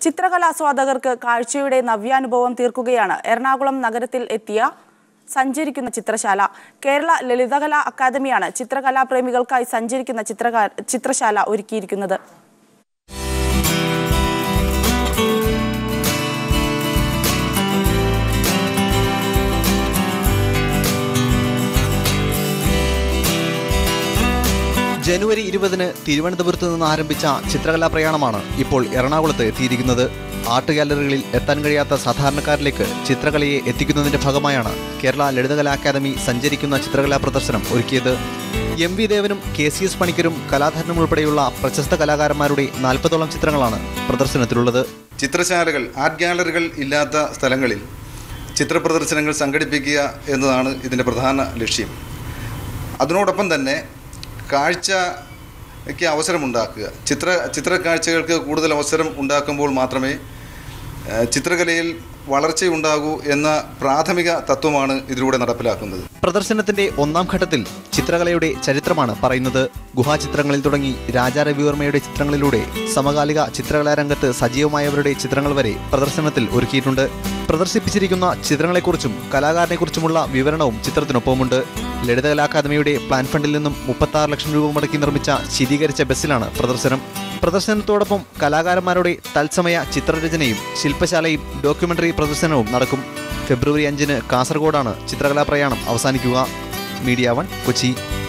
ചിത്രകലാസ്വാദകർക്ക് കാഴ്ചയുടെ നവ്യാനുഭവം തീർക്കുകയാണ് എറണാകുളം നഗരത്തിൽ എത്തിയ സഞ്ചരിക്കുന്ന ചിത്രശാല കേരള ലളിതകലാ അക്കാദമിയാണ് ചിത്രകലാ പ്രേമികൾക്കായി സഞ്ചരിക്കുന്ന ചിത്രകാ ചിത്രശാല ഒരുക്കിയിരിക്കുന്നത് ജനുവരി ഇരുപതിന് തിരുവനന്തപുരത്ത് നിന്ന് ആരംഭിച്ച ചിത്രകലാ പ്രയാണമാണ് ഇപ്പോൾ എറണാകുളത്ത് എത്തിയിരിക്കുന്നത് ആർട്ട് ഗാലറികളിൽ എത്താൻ കഴിയാത്ത സാധാരണക്കാരിലേക്ക് ചിത്രകലയെ എത്തിക്കുന്നതിന്റെ ഭാഗമായാണ് കേരള ലളിതകലാ അക്കാദമി സഞ്ചരിക്കുന്ന ചിത്രകലാ പ്രദർശനം ഒരുക്കിയത് എം വി ദേവനും കെ സി എസ് പണിക്കരും കലാധരനും ഉൾപ്പെടെയുള്ള പ്രശസ്ത കലാകാരന്മാരുടെ നാൽപ്പതോളം ചിത്രങ്ങളാണ് പ്രദർശനത്തിലുള്ളത് ചിത്രശാലകൾ ആർട്ട് ഗാലറികൾ ഇല്ലാത്ത സ്ഥലങ്ങളിൽ ചിത്രപ്രദർശനങ്ങൾ സംഘടിപ്പിക്കുക എന്നതാണ് ഇതിൻ്റെ പ്രധാന ലക്ഷ്യം അതിനോടൊപ്പം തന്നെ കാഴ്ചയ്ക്ക് അവസരമുണ്ടാക്കുക ചിത്ര ചിത്രക്കാഴ്ചകൾക്ക് കൂടുതൽ അവസരം ഉണ്ടാക്കുമ്പോൾ മാത്രമേ ഏഹ്, ചിത്രകലയിൽ വളർച്ചയുണ്ടാകൂ എന്ന പ്രാഥമിക തത്വമാണ് ഇതിലൂടെ നടപ്പിലാക്കുന്നത് പ്രദർശനത്തിന്റെ ഒന്നാം ഘട്ടത്തിൽ ചിത്രകലയുടെ ചരിത്രമാണ് പറയുന്നത് ഗുഹാചിത്രങ്ങളിൽ തുടങ്ങി രാജാ രവിവർമ്മയുടെ ചിത്രങ്ങളിലൂടെ സമകാലിക ചിത്രകലാരംഗത്ത് സജീവമായവരുടെ ചിത്രങ്ങൾ വരെ പ്രദർശനത്തിൽ ഒരുക്കിയിട്ടുണ്ട് പ്രദർശിപ്പിച്ചിരിക്കുന്ന ചിത്രങ്ങളെക്കുറിച്ചും കലാകാരനെക്കുറിച്ചുമുള്ള വിവരണവും ചിത്രത്തിനൊപ്പമുണ്ട് ലളിതകലാ അക്കാദമിയുടെ പ്ലാൻ ഫണ്ടിൽ നിന്നും മുപ്പത്തി ആറ് ലക്ഷം രൂപ മുടക്കി നിർമ്മിച്ച ശീതീകരിച്ച ബസ്സിലാണ് പ്രദർശനം പ്രദർശനത്തോടൊപ്പം കലാകാരന്മാരുടെ തത്സമയ ചിത്രരചനയും ശില്പശാലയും ഡോക്യുമെന്ററി പ്രദർശനവും നടക്കും ഫെബ്രുവരി അഞ്ചിന് കാസർഗോഡാണ് ചിത്രകലാ പ്രയാണം അവസാനിക്കുക മീഡിയ വൺ കൊച്ചി